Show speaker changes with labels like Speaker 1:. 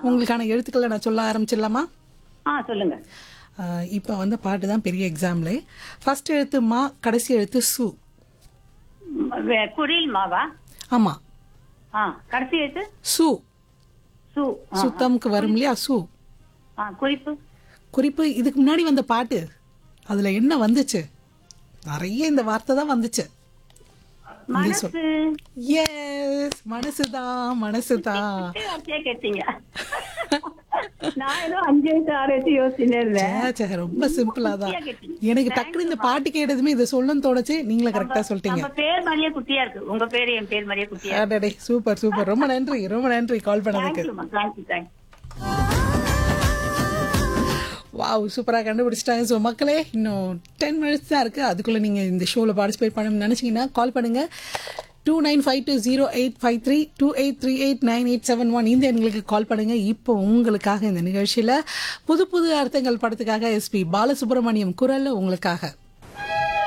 Speaker 1: உங்களுக்கான எழுத்துக்களை நான் சொல்ல ஆரம்பிச்சிடலாமா
Speaker 2: ஆ சொல்லுங்க
Speaker 1: இப்போ வந்து பாட்டு தான் பெரிய எக்ஸாம்ல ஃபர்ஸ்ட் எழுத்து மா கடைசி எழுத்து சு
Speaker 2: ம், வே- குரில் மாவா
Speaker 1: ஆமா
Speaker 2: ஆ கடைசி எழுத்து
Speaker 1: சு
Speaker 2: சு ஆ,
Speaker 1: சுத்தம்க்கு வரும் இல்லையா சு
Speaker 2: ஆ குறிப்பு
Speaker 1: குறிப்பு இதுக்கு முன்னாடி வந்த பாட்டு அதுல என்ன வந்துச்சு நிறைய இந்த வார்த்தை தான் வந்துச்சு
Speaker 2: மனசு
Speaker 1: எஸ் மனசுதான் மனசுதான்
Speaker 2: வார்த்தையா கேட்டீங்க நான் ஏதோ அஞ்சு வயசு ஆறு வயசு யோசிச்சுட்டே இருந்தேன்
Speaker 1: சே, சே, ரொம்ப சிம்பிளா தான்
Speaker 2: குட்டியா கேட்டீங்க.
Speaker 1: எனக்கு டக்குனு இந்த பாட்டு கேட்டதுமே இதை சொல்லணும்னு தோணுச்சு நீங்களே கரெக்டா சொல்லிட்டீங்க
Speaker 2: நம்ம பேர் மாதிரியே குட்டியா இருக்கு உங்க பேரு என் பேர் மாதிரியே குட்டியா
Speaker 1: அடடே சூப்பர் சூப்பர் ரொம்ப நன்றி ரொம்ப நன்றி கால் பண்ணதுக்கு
Speaker 2: தேங்க்யூமா தேங்க்யூ தேங்க்யூ
Speaker 1: வாவ் சூப்பராக கண்டுபிடிச்சிட்டாங்க ஸோ மக்களே இன்னும் டென் மினிட்ஸ் தான் இருக்குது அதுக்குள்ளே நீங்கள் இந்த ஷோவில் பார்ட்டிசிபேட் பண்ணணும்னு நினச்சிங்கன்னா கால் பண்ணுங்கள் two nine five two zero eight five three two eight three eight nine eight seven one இந்த எண்களுக்கு கால் பண்ணுங்கள் இப்போ உங்களுக்காக இந்த நிகழ்ச்சியில் புது புது அர்த்தங்கள் படத்துக்காக எஸ்பி பாலசுப்ரமணியம் குரலில் உங்களுக்காக